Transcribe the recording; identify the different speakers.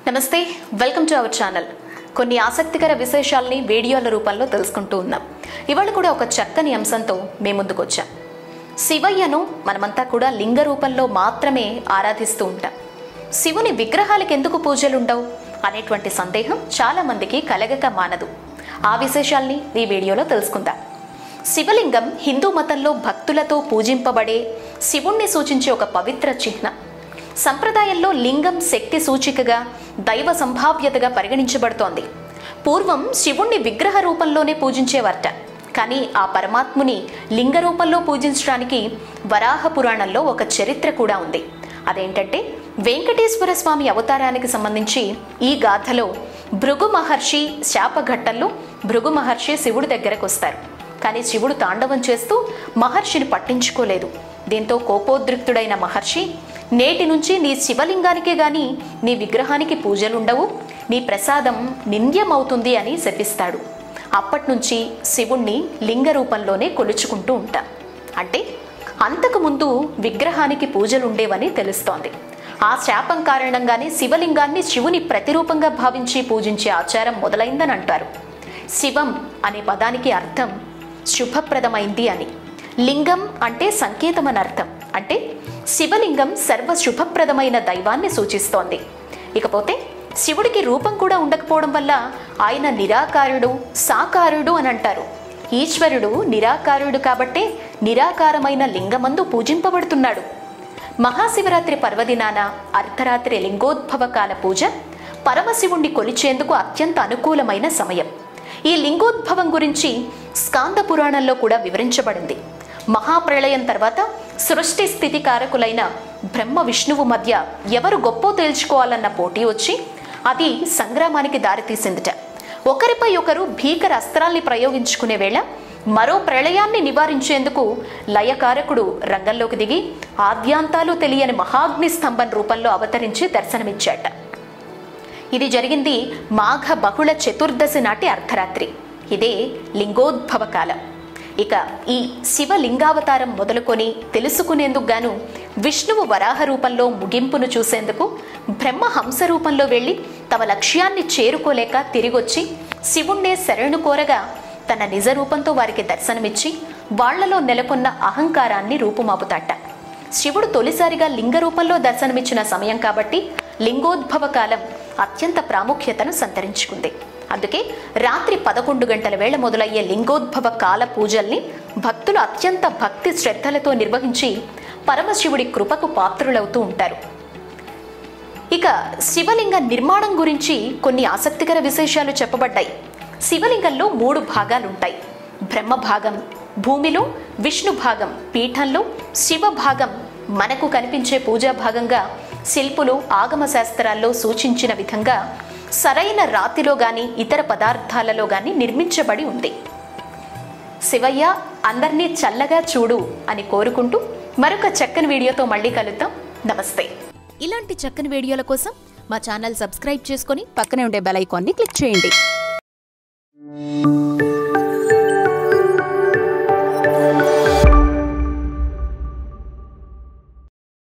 Speaker 1: నమస్తే welcome to our channel కొన్ని ఆసక్తికర విశేషాల్ని వీడియోల రూపంలో తెలుసుకుంటూ ఉన్నాం ఇవాళ కూడా ఒక చక్కని అంశంతో మేము ముందుకు వచ్చాం శివయ్యను మనమంతా కూడా లింగ రూపంలో మాత్రమే ఆరాధిస్తూ ఉంటాం శివుని విగ్రహాలకు ఎందుకు పూజలు ఉండవు అనేటువంటి సందేహం చాలా మందికి కలగక మానదు ఆ విశేషాల్ని ఈ వీడియోలో తెలుసుకుందాం శివలింగం హిందూ మతంలో భక్తులతో పూజింపబడే శివుణ్ణి సూచించే ఒక పవిత్ర చిహ్నం సంప్రదాయంలో లింగం శక్తి సూచికగా దైవ సంభావ్యతగా పరిగణించబడుతోంది పూర్వం శివుణ్ణి విగ్రహ రూపంలోనే పూజించేవారట కానీ ఆ పరమాత్ముని లింగ రూపంలో పూజించడానికి వరాహ పురాణంలో ఒక చరిత్ర కూడా ఉంది అదేంటంటే వెంకటేశ్వర స్వామి అవతారానికి సంబంధించి ఈ గాథలో భృగు మహర్షి శాపఘట్టంలో భృగు మహర్షి శివుడి దగ్గరకు వస్తారు కానీ శివుడు తాండవం చేస్తూ మహర్షిని పట్టించుకోలేదు దీంతో కోపోద్రిక్తుడైన మహర్షి నేటి నుంచి నీ శివలింగానికే గాని నీ విగ్రహానికి పూజలుండవు నీ ప్రసాదం నింద్యమవుతుంది అని శపిస్తాడు అప్పటి నుంచి శివుణ్ణి లింగ రూపంలోనే కొలుచుకుంటూ ఉంటాం అంటే అంతకుముందు విగ్రహానికి పూజలుండేవని తెలుస్తోంది ఆ శాపం కారణంగానే శివలింగాన్ని శివుని ప్రతిరూపంగా భావించి పూజించే ఆచారం మొదలైందని అంటారు శివం అనే పదానికి అర్థం శుభప్రదమైంది అని లింగం అంటే సంకేతం అని అర్థం అంటే శివలింగం సర్వ శుభప్రదమైన దైవాన్ని సూచిస్తోంది ఇకపోతే శివుడికి రూపం కూడా ఉండకపోవడం వల్ల ఆయన నిరాకారుడు సాకారుడు అని అంటారు ఈశ్వరుడు నిరాకారుడు కాబట్టే నిరాకారమైన లింగమందు పూజింపబడుతున్నాడు మహాశివరాత్రి పర్వదినాన అర్ధరాత్రి లింగోద్భవ కాల పూజ పరమశివుణ్ణి కొలిచేందుకు అత్యంత అనుకూలమైన సమయం ఈ లింగోద్భవం గురించి స్కాంద పురాణంలో కూడా వివరించబడింది మహాప్రళయం తర్వాత సృష్టి స్థితి కారకులైన బ్రహ్మ విష్ణువు మధ్య ఎవరు గొప్ప తేల్చుకోవాలన్న పోటీ వచ్చి అది సంగ్రామానికి దారితీసిందిట ఒకరిపై ఒకరు భీకర అస్త్రాల్ని ప్రయోగించుకునే వేళ మరో ప్రళయాన్ని నివారించేందుకు లయకారకుడు రంగంలోకి దిగి ఆద్యాంతాలు తెలియని మహాగ్ని స్తంభం రూపంలో అవతరించి దర్శనమిచ్చాట ఇది జరిగింది మాఘ బహుళ చతుర్దశి నాటి అర్ధరాత్రి ఇదే లింగోద్భవ కాలం ఇక ఈ శివలింగావతారం మొదలుకొని తెలుసుకునేందుకు గాను విష్ణువు వరాహ రూపంలో ముగింపును చూసేందుకు బ్రహ్మ హంస రూపంలో వెళ్ళి తమ లక్ష్యాన్ని చేరుకోలేక తిరిగొచ్చి శివుణ్ణే శరణు కోరగా తన నిజ రూపంతో వారికి దర్శనమిచ్చి వాళ్లలో నెలకొన్న అహంకారాన్ని రూపుమాపుతాట శివుడు తొలిసారిగా లింగ రూపంలో దర్శనమిచ్చిన సమయం కాబట్టి లింగోద్భవ కాలం అత్యంత ప్రాముఖ్యతను సంతరించుకుంది అందుకే రాత్రి పదకొండు గంటల వేళ మొదలయ్యే లింగోద్భవ కాల పూజల్ని భక్తులు అత్యంత భక్తి శ్రద్ధలతో నిర్వహించి పరమశివుడి కృపకు పాత్రులవుతూ ఉంటారు ఇక శివలింగ నిర్మాణం గురించి కొన్ని ఆసక్తికర విశేషాలు చెప్పబడ్డాయి శివలింగంలో మూడు భాగాలుంటాయి బ్రహ్మ భాగం భూమిలో విష్ణు భాగం పీఠంలో శివ భాగం మనకు కనిపించే పూజా భాగంగా శిల్పులు ఆగమ శాస్త్రాల్లో సూచించిన విధంగా సరైన రాతిలో గాని ఇతర పదార్థాలలో గాని నిర్మించబడి ఉంది శివయ్య అందరినీ చల్లగా చూడు అని కోరుకుంటూ మరొక చక్కని వీడియోతో మళ్ళీ కలుద్దాం నమస్తే
Speaker 2: ఇలాంటి చక్కని వీడియోల కోసం మా ఛానల్ సబ్స్క్రైబ్ చేసుకొని పక్కనే ఉండే బెల్ ఐకాన్ని క్లిక్ చేయండి